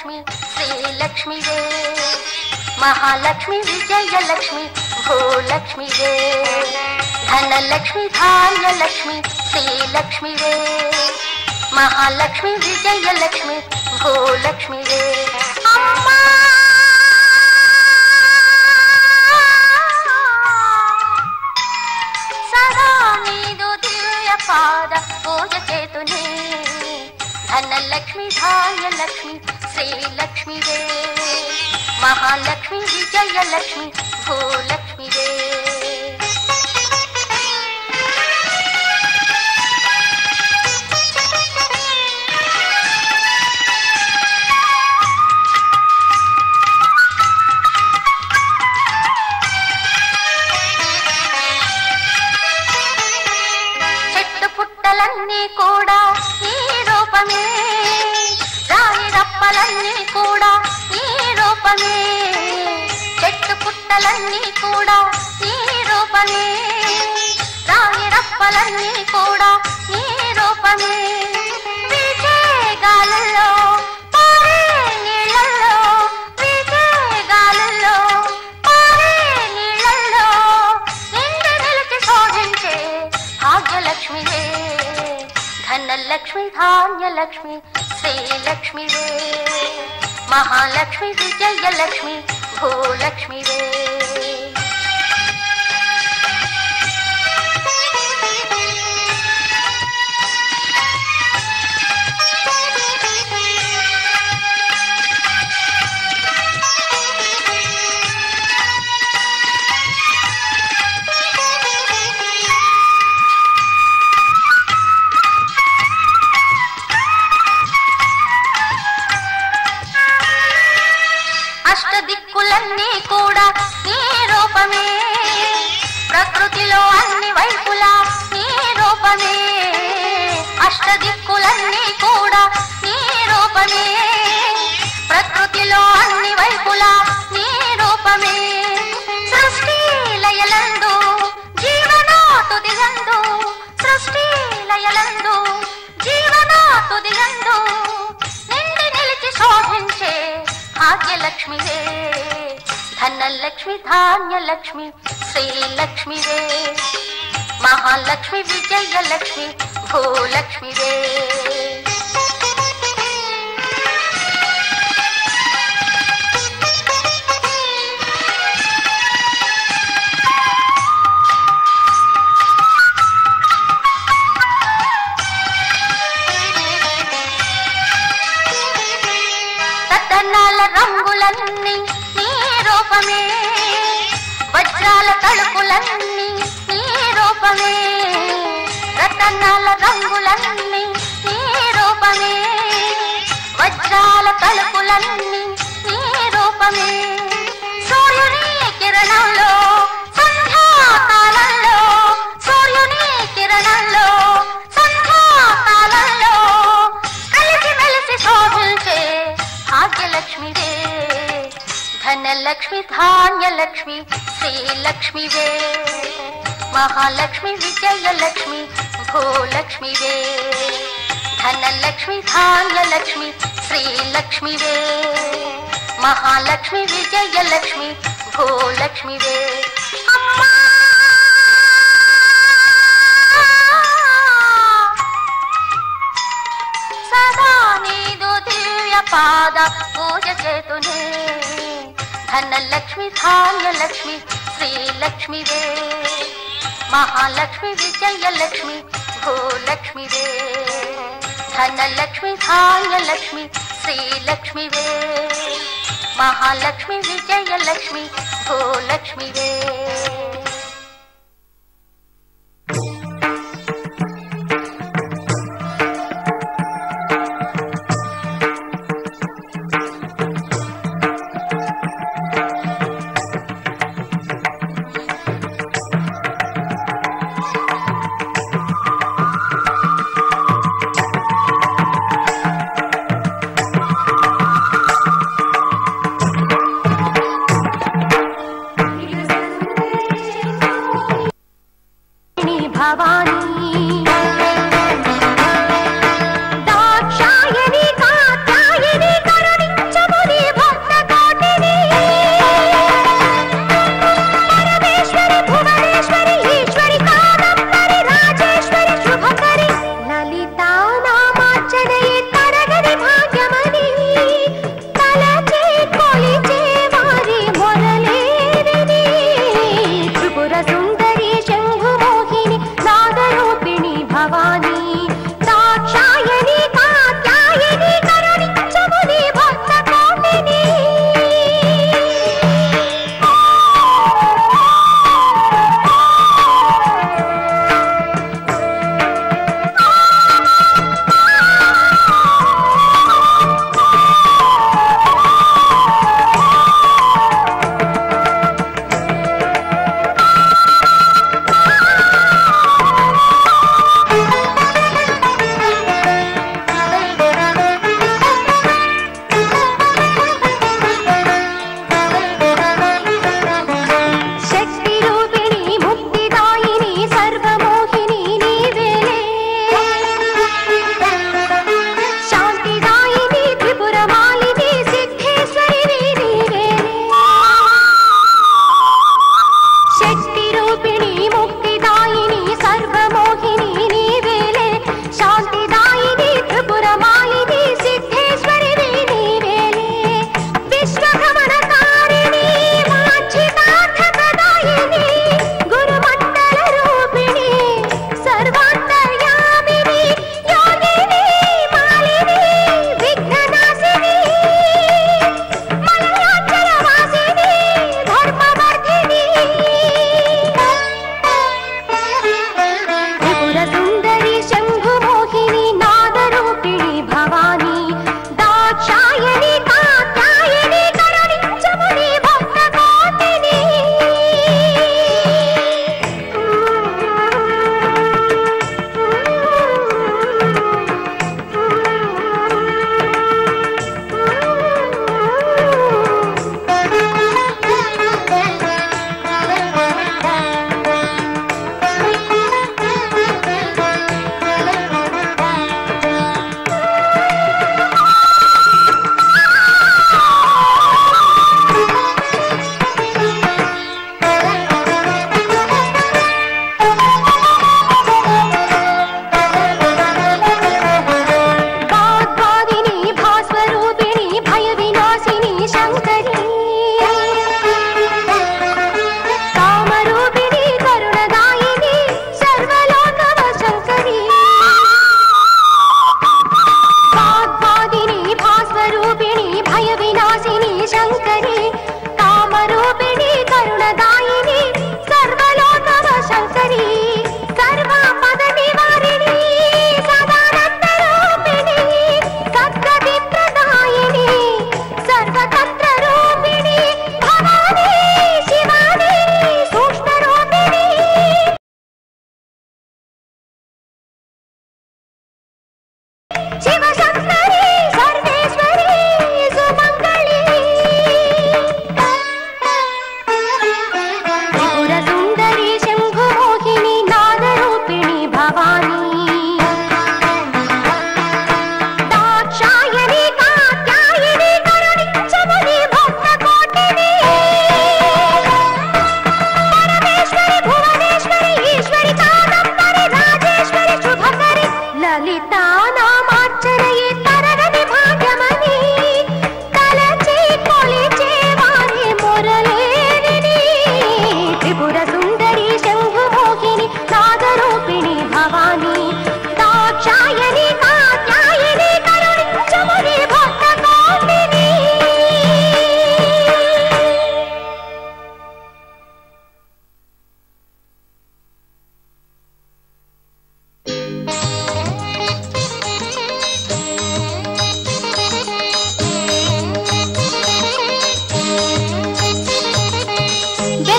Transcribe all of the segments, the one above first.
లక్ష్మి శ్రీలక్ష్మివే మహాలక్ష్మి విజయలక్ష్మి భూలక్ష్మివే ధనలక్ష్మి ధాన్యలక్ష్మి శ్రీలక్ష్మివే మహాలక్ష్మి విజయలక్ష్మి భూలక్ష్మివే అమ్మా సదా నీదు దివ్య పాద పూజ చేతుని ధనలక్ష్మి ధాన్యలక్ష్మి శ్రీలక్ష్మివే మహాలక్ష్మి విజయలక్ష్మి భూలక్ష్మివే చెట్టు పుట్టలన్నీ కూడా ఈ రూపమే రాయి రప్పలన్నీ కూడా ఈ రూపమే చెట్టు పుట్టలన్నీ కూడా ఈ రూపమే రాయి రప్పలన్నీ కూడా ఈ రూపమే వీచే గాలుల్లో పారే నీళ్ళల్లో వీచే గాలుల్లో పారే నీళ్ళల్లో నిండి నిలిచి శోభించే భాగ్యలక్ష్మివే ధనలక్ష్మి ధాన్యలక్ష్మి శ్రీలక్ష్మివే మహాలక్ష్మి విజయలక్ష్మి భూలక్ష్మివే అష్టదిక్కులన్నీ కూడా నీ రూపమే ప్రకృతిలో అన్ని వైపులా నీ రూపమే అష్టదిక్కులన్నీ కూడా నీ రూపమే ప్రకృతిలో అన్ని వైపులా నీ రూపమే సృష్టి లయలందు జీవనాతు దిగందు సృష్టి లయలందు జీవనాతు దిగందు నిండి నిలిచి శోభించే భాగ్యలక్ష్మివే ధనలక్ష్మి ధాన్యలక్ష్మి శ్రీలక్ష్మివే మహాలక్ష్మి విజయలక్ష్మి భూలక్ష్మివే రతనాల రంగులన్నీ నీ రూపమే వజ్రాల తలుపులన్నీ నీ రూపమే రతనాల రంగులన్నీ నీ రూపమే వజ్రాల తలుపులన్నీ నీ రూపమే సూర్యుని కిరణంలో సంధ్యాకాలంలో సూర్యుని కిరణంలో సంధ్యాకాలంలో కలిసి మెలిసి శోభించే భాగ్యలక్ష్మివే ధనలక్ష్మి ధాన్యలక్ష్మి శ్రీలక్ష్మివే మహాలక్ష్మి విజయలక్ష్మి భూలక్ష్మివే ధనలక్ష్మి ధాన్యలక్ష్మి శ్రీలక్ష్మివే మహాలక్ష్మి విజయలక్ష్మి భూలక్ష్మివే అమ్మా సదా నీదు దివ్య పాద పూజ చేతునే ధనలక్ష్మి ధాన్యలక్ష్మి శ్రీలక్ష్మివే మహాలక్ష్మి విజయలక్ష్మి భూలక్ష్మివే ధనలక్ష్మి ధాన్యలక్ష్మి శ్రీలక్ష్మివే మహాలక్ష్మి విజయలక్ష్మి భూలక్ష్మివే నీ భవానీ దాక్షాయణి కాత్యాయని కరుణించ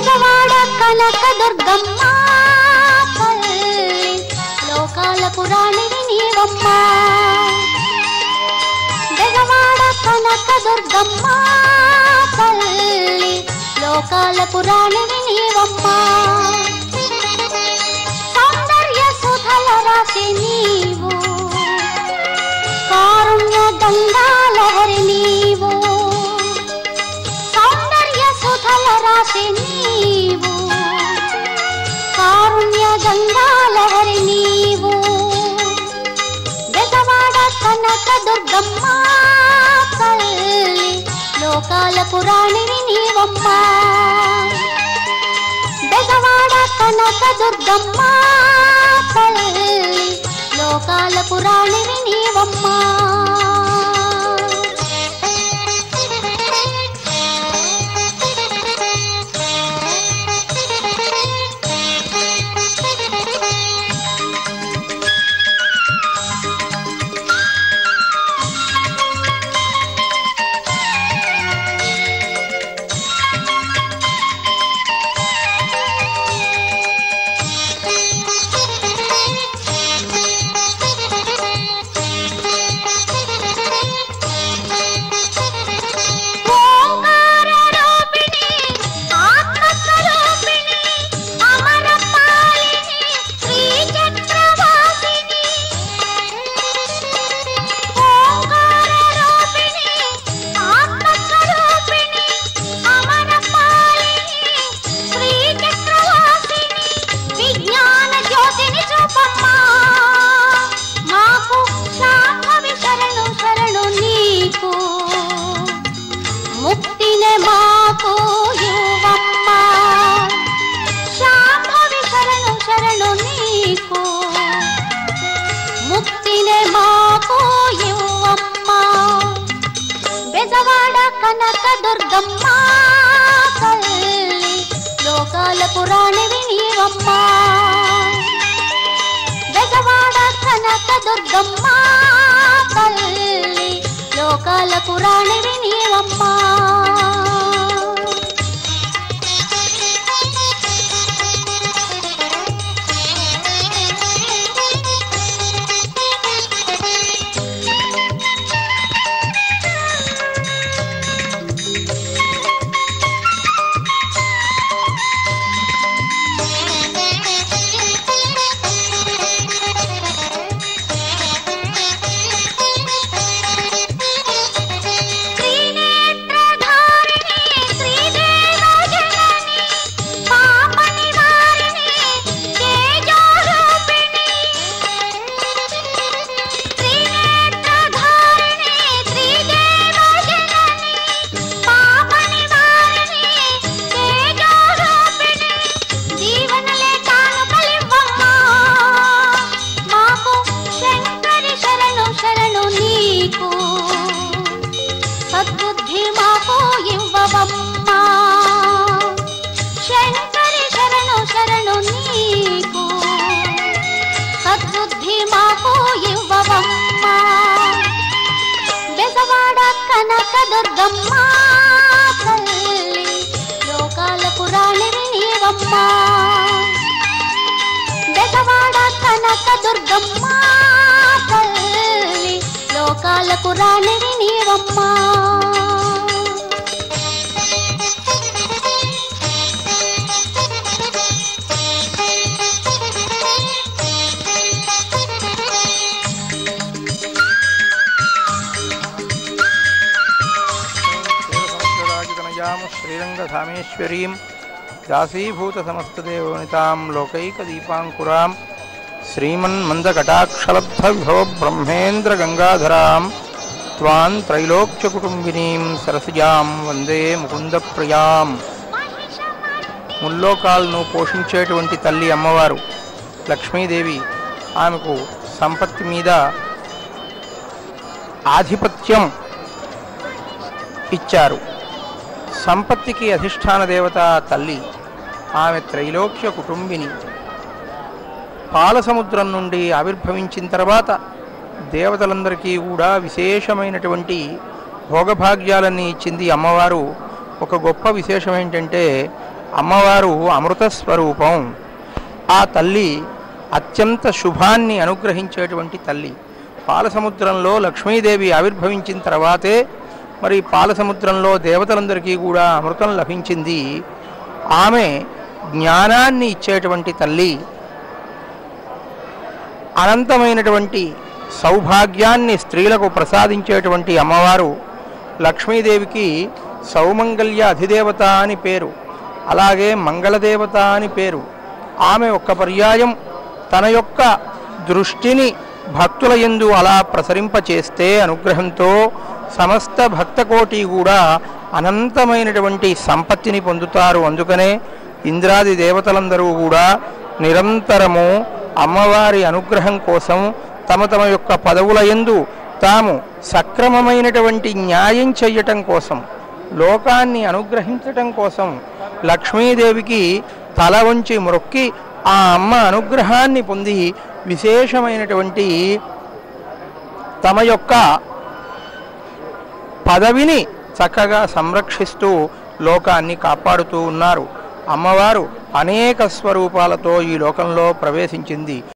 బెజవాడ కనక దుర్గమ్మ తల్లి లోకాల పురాణివి నీవమ్మ బెజవాడ కనక దుర్గమ్మ తల్లి లోకాల పురాణివి నీవమ్మ సౌందర్య సుధల రాసి నీవు కారుణ్య గంగాలహరి నీవు సౌందర్య సుధల రాసి నీవు కారుణ్య గంగాలహరి నీవు బెజవాడ కనక దుర్గమ్మ తల్లి లోకాల పురాణివి నీవమ్మ బెజవాడ కనక దుర్గమ్మ తల్లి లోకాల పురాణివి నీవమ్మ ఓంకార రూపిణి ఆత్మస్వరూపిణి అమర పాలిని శ్రీ చక్రవాసిని ఓంకార రూపిణి ఆత్మస్వరూపిణి అమర పాలిని శ్రీ చక్రవాసిని విజ్ఞాన జ్యోతిని చూపమ్మా మాకు శాంభవి శరణు శరణు నీకు ముక్తినే మాకు యువమ్మ శాంభవి శరణు శరణు నీకు ముక్తినే మాకు యువమ్మ బెజవాడ కనక దుర్గమ్మ తల్లి లోకాల పురాణివి నీవమ్మ బెజవాడ కనక దుర్గమ్మ తల్లి లోకాల పురాణివి నీవమ్మ త్రినేత్రధారిణి శ్రీదేవజనని పాప నివారిణి తేజోరూపిణి త్రినేత్రధారిణి శ్రీదేవజనని పాప నివారిణి తేజోరూపిణి జీవనలే తాను కలివ్వమ్మా మాకు శంకరి శరణు శరణు నీకు సద్బుద్ధి మాకు ఇవ్వవమ్మా శంకరి శరణు శరణు నీకు సద్బుద్ధి మాకు ఇవ్వవమ్మా బెజవాడ కనక దుర్గమ్మ తల్లి లోకాల పురాణివి నీవమ్మా బెజవాడ కనక దుర్గమ్మ తల్లి లోకాల పురాణివి నీవమ్మా రాజకనయాం శ్రీరంగధామేశ్వరీం దాసీభూత సమస్తదేవనితాం లోకైకదీపాంకురాం శ్రీమన్మందకటాక్షలబ్ధ విభవ బ్రహ్మేంద్ర గంగాధరాం త్వాం త్రైలోక్యకుటుంబినీం సరసిజాం వందే ముకుందప్రియాం ముల్లోకాలను పోషించేటువంటి తల్లి అమ్మవారు లక్ష్మీదేవి ఆమెకు సంపత్తి మీద ఆధిపత్యం ఇచ్చారు సంపత్తికి అధిష్టాన దేవత తల్లి ఆమె త్రైలోక్య కుటుంబిని పాలసముద్రం నుండి ఆవిర్భవించిన తర్వాత దేవతలందరికీ కూడా విశేషమైనటువంటి భోగభాగ్యాలన్నీ ఇచ్చింది అమ్మవారు ఒక గొప్ప విశేషం ఏంటంటే అమ్మవారు అమృత స్వరూపం ఆ తల్లి అత్యంత శుభాన్ని అనుగ్రహించేటువంటి తల్లి పాలసముద్రంలో లక్ష్మీదేవి ఆవిర్భవించిన తర్వాతే మరి పాలసముద్రంలో దేవతలందరికీ కూడా అమృతం లభించింది ఆమె జ్ఞానాన్ని ఇచ్చేటువంటి తల్లి అనంతమైనటువంటి సౌభాగ్యాన్ని స్త్రీలకు ప్రసాదించేటువంటి అమ్మవారు లక్ష్మీదేవికి సౌమంగళ్య అధిదేవత అని పేరు అలాగే మంగళదేవత అని పేరు ఆమె ఒక్క పర్యాయం తన యొక్క దృష్టిని భక్తుల యందు అలా ప్రసరింపచేస్తే అనుగ్రహంతో సమస్త భక్తకోటి కూడా అనంతమైనటువంటి సంపత్తిని పొందుతారు అందుకనే ఇంద్రాది దేవతలందరూ కూడా నిరంతరము అమ్మవారి అనుగ్రహం కోసం తమ తమ యొక్క పదవుల యందు తాము సక్రమమైనటువంటి న్యాయం చెయ్యటం కోసం లోకాన్ని అనుగ్రహించటం కోసం లక్ష్మీదేవికి తల వంచి మొక్కి ఆ అమ్మ అనుగ్రహాన్ని పొంది విశేషమైనటువంటి తమ యొక్క పదవిని చక్కగా సంరక్షిస్తూ లోకాన్ని కాపాడుతూ ఉన్నారు అమ్మవారు అనేక స్వరూపాలతో ఈ లోకంలో ప్రవేశించింది